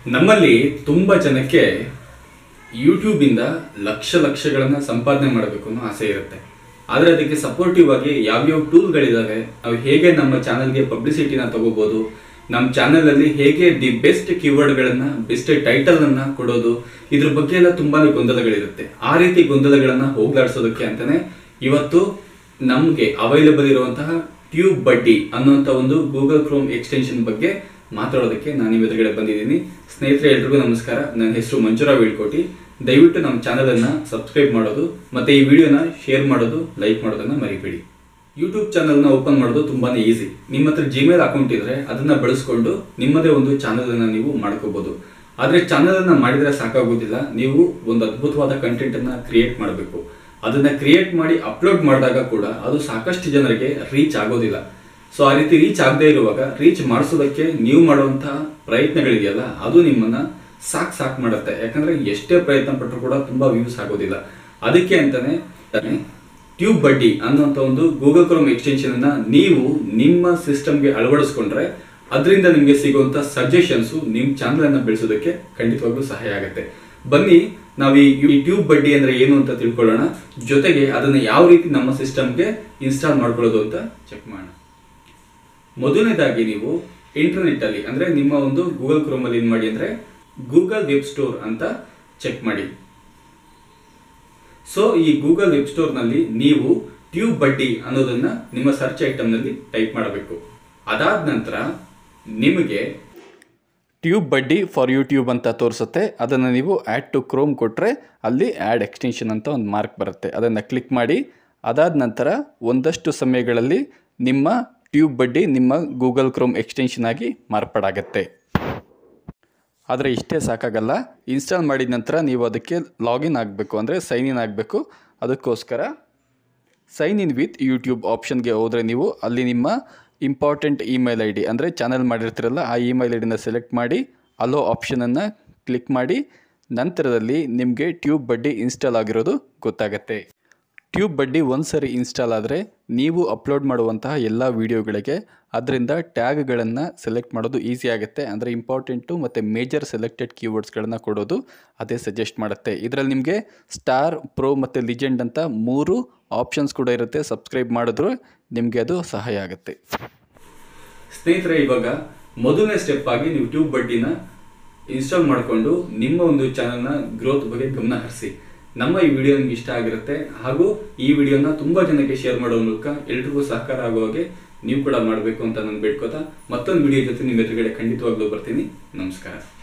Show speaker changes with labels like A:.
A: ನಮ್ಮಲ್ಲಿ ತುಂಬ ಜನಕ್ಕೆ ಯೂಟ್ಯೂಬಿಂದ ಲಕ್ಷ ಲಕ್ಷಗಳನ್ನು ಸಂಪಾದನೆ ಮಾಡಬೇಕು ಅನ್ನೋ ಆಸೆ ಇರುತ್ತೆ ಆದರೆ ಅದಕ್ಕೆ ಸಪೋರ್ಟಿವ್ ಆಗಿ ಯಾವ್ಯಾವ ಟೂಲ್ಗಳಿದಾವೆ ಅವು ಹೇಗೆ ನಮ್ಮ ಚಾನಲ್ಗೆ ಪಬ್ಲಿಸಿಟಿನ ತಗೋಬೋದು ನಮ್ಮ ಚಾನಲಲ್ಲಿ ಹೇಗೆ ದಿ ಬೆಸ್ಟ್ ಕೀವರ್ಡ್ಗಳನ್ನು ಬೆಸ್ಟ್ ಟೈಟಲನ್ನು ಕೊಡೋದು ಇದ್ರ ಬಗ್ಗೆ ಎಲ್ಲ ತುಂಬಾ ಗೊಂದಲಗಳಿರುತ್ತೆ ಆ ರೀತಿ ಗೊಂದಲಗಳನ್ನು ಹೋಗ್ಲಾಡಿಸೋದಕ್ಕೆ ಅಂತಾನೆ ಇವತ್ತು ನಮಗೆ ಅವೈಲೇಬಲ್ ಇರುವಂತಹ ಟ್ಯೂಬ್ ಬಡ್ಡಿ ಅನ್ನುವಂಥ ಒಂದು ಗೂಗಲ್ ಕ್ರೋಮ್ ಎಕ್ಸ್ಟೆನ್ಷನ್ ಬಗ್ಗೆ ಮಾತಾಡೋದಕ್ಕೆ ನಾನು ನಿಮ್ಮ ಎದುರುಗಡೆ ಬಂದಿದ್ದೀನಿ ಸ್ನೇಹಿತರೆ ಎಲ್ರಿಗೂ ನಮಸ್ಕಾರ ನನ್ನ ಹೆಸರು ಮಂಜುರಾವ್ ವೀಳ್ಕೋಟಿ ದಯವಿಟ್ಟು ನಮ್ಮ ಚಾನಲನ್ನು ಸಬ್ಸ್ಕ್ರೈಬ್ ಮಾಡೋದು ಮತ್ತು ಈ ವಿಡಿಯೋನ ಶೇರ್ ಮಾಡೋದು ಲೈಕ್ ಮಾಡೋದನ್ನು ಮರಿಬೇಡಿ ಯೂಟ್ಯೂಬ್ ಚಾನಲ್ನ ಓಪನ್ ಮಾಡೋದು ತುಂಬಾನೇ ಈಸಿ ನಿಮ್ಮ ಹತ್ರ ಜಿಮೇಲ್ ಅಕೌಂಟ್ ಇದ್ರೆ ಅದನ್ನ ಬಳಸ್ಕೊಂಡು ನಿಮ್ಮದೇ ಒಂದು ಚಾನಲ್ ಅನ್ನ ನೀವು ಮಾಡ್ಕೋಬಹುದು ಆದ್ರೆ ಚಾನಲ್ ಅನ್ನ ಮಾಡಿದ್ರೆ ಸಾಕಾಗೋದಿಲ್ಲ ನೀವು ಒಂದು ಅದ್ಭುತವಾದ ಕಂಟೆಂಟ್ ಅನ್ನ ಕ್ರಿಯೇಟ್ ಮಾಡಬೇಕು ಅದನ್ನ ಕ್ರಿಯೇಟ್ ಮಾಡಿ ಅಪ್ಲೋಡ್ ಮಾಡಿದಾಗ ಕೂಡ ಅದು ಸಾಕಷ್ಟು ಜನರಿಗೆ ರೀಚ್ ಆಗೋದಿಲ್ಲ ಸೊ ಆ ರೀತಿ ರೀಚ್ ಆಗದೆ ಇರುವಾಗ ರೀಚ್ ಮಾಡಿಸೋದಕ್ಕೆ ನೀವು ಮಾಡುವಂತಹ ಪ್ರಯತ್ನಗಳಿದೆಯಲ್ಲ ಅದು ನಿಮ್ಮನ್ನ ಸಾಕ್ ಸಾಕ್ ಮಾಡುತ್ತೆ ಯಾಕಂದ್ರೆ ಎಷ್ಟೇ ಪ್ರಯತ್ನ ಪಟ್ಟರು ಕೂಡ ತುಂಬಾ ವ್ಯೂಸ್ ಆಗೋದಿಲ್ಲ ಅದಕ್ಕೆ ಅಂತಾನೆ ಟ್ಯೂಬ್ ಬಡ್ಡಿ ಅನ್ನುವಂಥ ಒಂದು ಗೂಗಲ್ ಕ್ರೋಮ್ ಎಕ್ಸ್ಟೆನ್ಷನ್ ಅನ್ನ ನೀವು ನಿಮ್ಮ ಸಿಸ್ಟಮ್ಗೆ ಅಳವಡಿಸ್ಕೊಂಡ್ರೆ ಅದರಿಂದ ನಿಮಗೆ ಸಿಗುವಂತ ಸಜೆಷನ್ಸ್ ನಿಮ್ಮ ಚಾನಲ್ ಅನ್ನ ಬೆಳೆಸೋದಕ್ಕೆ ಖಂಡಿತವಾಗ್ಲೂ ಸಹಾಯ ಆಗುತ್ತೆ ಬನ್ನಿ ನಾವು ಈ ಈ ಟ್ಯೂಬ್ ಬಡ್ಡಿ ಅಂದ್ರೆ ಏನು ಅಂತ ತಿಳ್ಕೊಳ್ಳೋಣ ಜೊತೆಗೆ ಅದನ್ನ ಯಾವ ರೀತಿ ನಮ್ಮ ಸಿಸ್ಟಮ್ಗೆ ಇನ್ಸ್ಟಾಲ್ ಮಾಡ್ಕೊಳ್ಳೋದು ಅಂತ ಚೆಕ್ ಮಾಡೋಣ ಮೊದಲನೇದಾಗಿ ನೀವು ಇಂಟರ್ನೆಟ್ ಅಲ್ಲಿ ಅಂದ್ರೆ ನಿಮ್ಮ ಒಂದು ಗೂಗಲ್ ಕ್ರೋಮ್ ಅಲ್ಲಿ ಏನ್ ಮಾಡಿ ಅಂದ್ರೆ ಗೂಗಲ್ ವೆಬ್ ಸ್ಟೋರ್ ಅಂತ ಚೆಕ್ ಮಾಡಿ ಸೊ ಈ ಗೂಗಲ್ ವೆಬ್ ಸ್ಟೋರ್ ನಲ್ಲಿ ನೀವು ಟ್ಯೂಬ್ ಬಡ್ಡಿ ಅನ್ನೋದನ್ನ ನಿಮ್ಮ ಸರ್ಚ್ ಐಟಮ್ ನಲ್ಲಿ ಟೈಪ್ ಮಾಡಬೇಕು ಅದಾದ ನಂತರ ನಿಮಗೆ ಟ್ಯೂಬ್ ಬಡ್ಡಿ ಫಾರ್ ಯೂಟ್ಯೂಬ್ ಅಂತ ತೋರಿಸುತ್ತೆ ಅದನ್ನು ನೀವು ಆ್ಯಡ್ ಟು ಕ್ರೋಮ್ ಕೊಟ್ಟರೆ ಅಲ್ಲಿ ಆ್ಯಡ್ ಎಕ್ಸ್ಟೆನ್ಷನ್ ಅಂತ ಒಂದು ಮಾರ್ಕ್ ಬರುತ್ತೆ ಅದನ್ನು ಕ್ಲಿಕ್ ಮಾಡಿ ಅದಾದ ನಂತರ ಒಂದಷ್ಟು ಸಮಯಗಳಲ್ಲಿ ನಿಮ್ಮ ಟ್ಯೂಬ್ ಬಡ್ಡಿ ನಿಮ್ಮ ಗೂಗಲ್ ಕ್ರೋಮ್ ಎಕ್ಸ್ಟೆನ್ಷನ್ ಆಗಿ ಮಾರ್ಪಾಡಾಗತ್ತೆ ಆದರೆ ಇಷ್ಟೇ ಸಾಕಾಗಲ್ಲ ಇನ್ಸ್ಟಾಲ್ ಮಾಡಿದ ನಂತರ ನೀವು ಅದಕ್ಕೆ ಲಾಗಿನ್ ಆಗಬೇಕು ಅಂದರೆ ಸೈನ್ ಇನ್ ಆಗಬೇಕು ಅದಕ್ಕೋಸ್ಕರ ಸೈನ್ ಇನ್ ವಿತ್ ಯೂಟ್ಯೂಬ್ ಆಪ್ಷನ್ಗೆ ಹೋದರೆ ನೀವು ಅಲ್ಲಿ ನಿಮ್ಮ ಇಂಪಾರ್ಟೆಂಟ್ ಇಮೇಲ್ ಐ ಡಿ ಅಂದರೆ ಚಾನಲ್ ಮಾಡಿರ್ತೀರಲ್ಲ ಆ ಇಮೇಲ್ ಐ ಡಿನ ಸೆಲೆಕ್ಟ್ ಮಾಡಿ ಅಲೋ ಆಪ್ಷನನ್ನು ಕ್ಲಿಕ್ ಮಾಡಿ ನಂತರದಲ್ಲಿ ನಿಮಗೆ ಟ್ಯೂಬ್ ಬಡ್ಡಿ ಇನ್ಸ್ಟಾಲ್ ಆಗಿರೋದು ಗೊತ್ತಾಗತ್ತೆ ಟ್ಯೂಬ್ ಬಡ್ಡಿ ಒಂದು ಸರಿ ಇನ್ಸ್ಟಾಲ್ ಆದರೆ ನೀವು ಅಪ್ಲೋಡ್ ಮಾಡುವಂತಹ ಎಲ್ಲ ವೀಡಿಯೋಗಳಿಗೆ ಅದರಿಂದ ಟ್ಯಾಗ್ಗಳನ್ನು ಸೆಲೆಕ್ಟ್ ಮಾಡೋದು ಈಸಿ ಆಗುತ್ತೆ ಅಂದರೆ ಇಂಪಾರ್ಟೆಂಟು ಮತ್ತು ಮೇಜರ್ ಸೆಲೆಕ್ಟೆಡ್ ಕೀವರ್ಡ್ಸ್ಗಳನ್ನು ಕೊಡೋದು ಅದೇ ಸಜೆಸ್ಟ್ ಮಾಡುತ್ತೆ ಇದರಲ್ಲಿ ನಿಮಗೆ ಸ್ಟಾರ್ ಪ್ರೋ ಮತ್ತು ಲಿಜೆಂಡ್ ಅಂತ ಮೂರು ಆಪ್ಷನ್ಸ್ ಕೂಡ ಇರುತ್ತೆ ಸಬ್ಸ್ಕ್ರೈಬ್ ಮಾಡಿದ್ರು ನಿಮಗೆ ಅದು ಸಹಾಯ ಆಗುತ್ತೆ ಸ್ನೇಹಿತರೆ ಇವಾಗ ಮೊದಲನೇ ಸ್ಟೆಪ್ ಆಗಿ ನೀವು ಟ್ಯೂಬ್ ಬಡ್ಡಿನ ಇನ್ಸ್ಟಾಲ್ ಮಾಡಿಕೊಂಡು ನಿಮ್ಮ ಒಂದು ಚಾನಲ್ನ ಗ್ರೋತ್ ಬಗ್ಗೆ ಗಮನ ಹರಿಸಿ ನಮ್ಮ ಈ ವಿಡಿಯೋ ನಿಮ್ಗೆ ಇಷ್ಟ ಆಗಿರುತ್ತೆ ಹಾಗೂ ಈ ವಿಡಿಯೋನ ತುಂಬಾ ಜನಕ್ಕೆ ಶೇರ್ ಮಾಡೋ ಮೂಲಕ ಎಲ್ರಿಗೂ ಸಹಕಾರ ಆಗೋ ಹಾಗೆ ನೀವು ಕೂಡ ಮಾಡಬೇಕು ಅಂತ ನಾನು ಬೇಡ್ಕೋತಾ ಮತ್ತೊಂದು ವಿಡಿಯೋ ಜೊತೆ ನಿಮ್ಮ ಎದುರುಗಡೆ ಖಂಡಿತವಾಗ್ಲೂ ಬರ್ತೀನಿ ನಮಸ್ಕಾರ